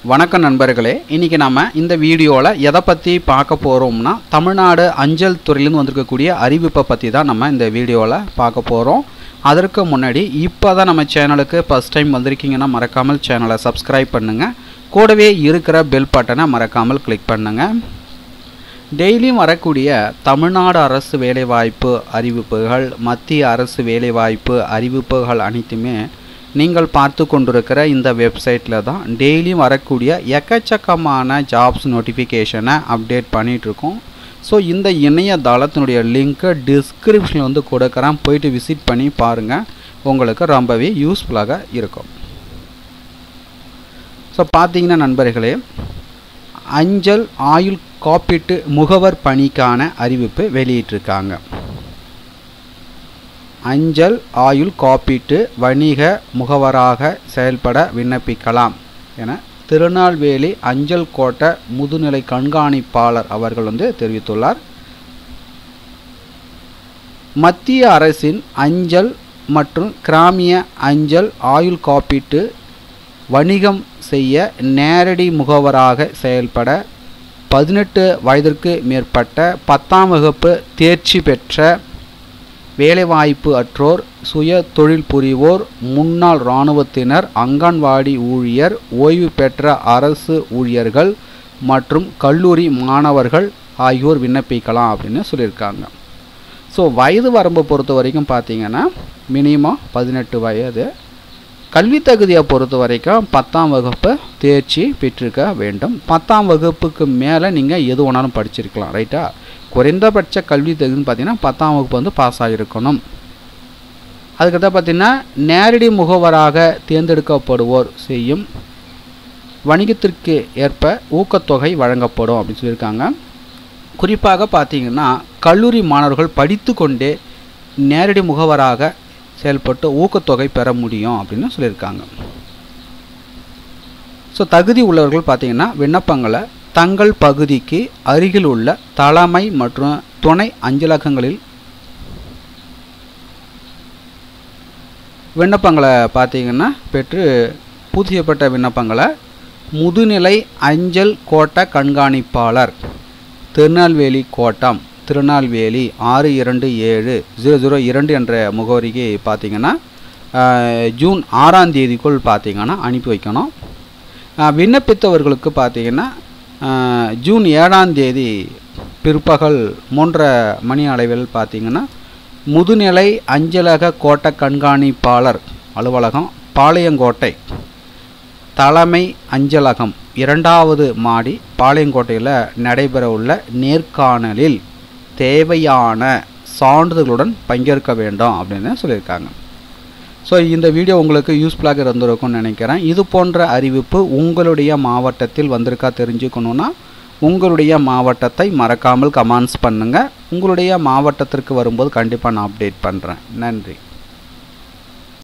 வணக்கம் நண்பர்களே இன்றைக்கி நம்ம இந்த வீடியோவில் எதை பற்றி பார்க்க போகிறோம்னா தமிழ்நாடு அஞ்சல் துறையிலேருந்து வந்திருக்கக்கூடிய அறிவிப்பை பற்றி தான் நம்ம இந்த வீடியோவில் பார்க்க போகிறோம் அதற்கு முன்னாடி இப்போ தான் நம்ம சேனலுக்கு ஃபஸ்ட் டைம் வந்திருக்கீங்கன்னா மறக்காமல் சேனலை சப்ஸ்கிரைப் பண்ணுங்கள் கூடவே இருக்கிற பெல் பட்டனை மறக்காமல் கிளிக் பண்ணுங்கள் டெய்லியும் வரக்கூடிய தமிழ்நாடு அரசு வேலைவாய்ப்பு அறிவிப்புகள் மத்திய அரசு வேலைவாய்ப்பு அறிவிப்புகள் அனைத்துமே நீங்கள் பார்த்து கொண்டிருக்கிற இந்த வெப்சைட்டில் தான் டெய்லியும் வரக்கூடிய எக்கச்சக்கமான ஜாப்ஸ் நோட்டிஃபிகேஷனை அப்டேட் பண்ணிகிட்ருக்கோம் ஸோ இந்த இணையதளத்தினுடைய லிங்க்கை டிஸ்கிரிப்ஷனில் வந்து கொடுக்குறேன் போயிட்டு விசிட் பண்ணி பாருங்கள் உங்களுக்கு ரொம்பவே யூஸ்ஃபுல்லாக இருக்கும் ஸோ பார்த்தீங்கன்னா நண்பர்களே அஞ்சல் ஆயுள் காப்பீட்டு முகவர் பணிக்கான அறிவிப்பு வெளியிட்டிருக்காங்க அஞ்சல் ஆயுள் காப்பீட்டு வணிக முகவராக செயல்பட விண்ணப்பிக்கலாம் என திருநெல்வேலி அஞ்சல் கோட்ட முதுநிலை கண்காணிப்பாளர் அவர்கள் வந்து தெரிவித்துள்ளார் மத்திய அரசின் அஞ்சல் மற்றும் கிராமிய அஞ்சல் ஆயுள் காப்பீட்டு வணிகம் செய்ய நேரடி முகவராக செயல்பட பதினெட்டு வயதிற்கு மேற்பட்ட பத்தாம் வகுப்பு தேர்ச்சி பெற்ற வேலைவாய்ப்பு அற்றோர் சுய தொழில் புரிவோர் முன்னாள் இராணுவத்தினர் அங்கன்வாடி ஊழியர் ஓய்வு பெற்ற அரசு ஊழியர்கள் மற்றும் கல்லூரி மாணவர்கள் ஆகியோர் விண்ணப்பிக்கலாம் அப்படின்னு சொல்லியிருக்காங்க ஸோ வயது வரம்பை பொறுத்த வரைக்கும் பார்த்தீங்கன்னா மினிமம் பதினெட்டு வயது கல்வி தகுதியை பொறுத்த வரைக்கும் பத்தாம் வகுப்பு தேர்ச்சி பெற்றிருக்க வேண்டும் பத்தாம் வகுப்புக்கு மேலே நீங்கள் எது வேணாலும் படிச்சிருக்கலாம் ரைட்டா குறைந்தபட்ச கல்வி தகுதின்னு பார்த்தீங்கன்னா பத்தாம் வகுப்பு வந்து பாஸ் ஆகிருக்கணும் அதுக்கடுத்து பார்த்தீங்கன்னா நேரடி முகவராக தேர்ந்தெடுக்கப்படுவோர் செய்யும் வணிகத்திற்கு ஏற்ப ஊக்கத்தொகை வழங்கப்படும் அப்படின்னு சொல்லியிருக்காங்க குறிப்பாக பார்த்தீங்கன்னா கல்லூரி மாணவர்கள் படித்து கொண்டே நேரடி முகவராக செயல்பட்டு ஊக்கத்தொகை பெற முடியும் அப்படின்னு சொல்லியிருக்காங்க ஸோ தகுதி உள்ளவர்கள் பார்த்தீங்கன்னா விண்ணப்பங்களை தங்கள் பகுதிக்கு அருகில் உள்ள தலைமை மற்றும் துணை அஞ்சலகங்களில் விண்ணப்பங்களை பார்த்தீங்கன்னா பெற்று பூர்த்தி செய்யப்பட்ட விண்ணப்பங்களை முதுநிலை அஞ்சல் கோட்ட கண்காணிப்பாளர் திருநெல்வேலி கோட்டம் திருநெல்வேலி ஆறு இரண்டு ஏழு ஜீரோ ஜீரோ இரண்டு என்ற முகவரிக்கு பார்த்தீங்கன்னா ஜூன் ஆறாம் தேதிக்குள் பார்த்தீங்கன்னா அனுப்பி வைக்கணும் விண்ணப்பித்தவர்களுக்கு பார்த்தீங்கன்னா ஜூன் ஏழாம் தேதி பிற்பகல் மூன்றரை மணி அளவில் பார்த்தீங்கன்னா முதுநிலை அஞ்சலக கோட்ட கண்காணிப்பாளர் அலுவலகம் பாளையங்கோட்டை தலைமை அஞ்சலகம் இரண்டாவது மாடி பாளையங்கோட்டையில் நடைபெற உள்ள நேர்காணலில் தேவையான சான்றிதழ்களுடன் பங்கேற்க வேண்டும் அப்படின்னு சொல்லியிருக்காங்க ஸோ இந்த வீடியோ உங்களுக்கு யூஸ்ஃபுல்லாக இருந்திருக்கும்னு நினைக்கிறேன் இது போன்ற அறிவிப்பு உங்களுடைய மாவட்டத்தில் வந்திருக்கா தெரிஞ்சுக்கணுன்னா உங்களுடைய மாவட்டத்தை மறக்காமல் கமெண்ட்ஸ் பண்ணுங்கள் உங்களுடைய மாவட்டத்திற்கு வரும்போது கண்டிப்பாக நான் அப்டேட் பண்ணுறேன் நன்றி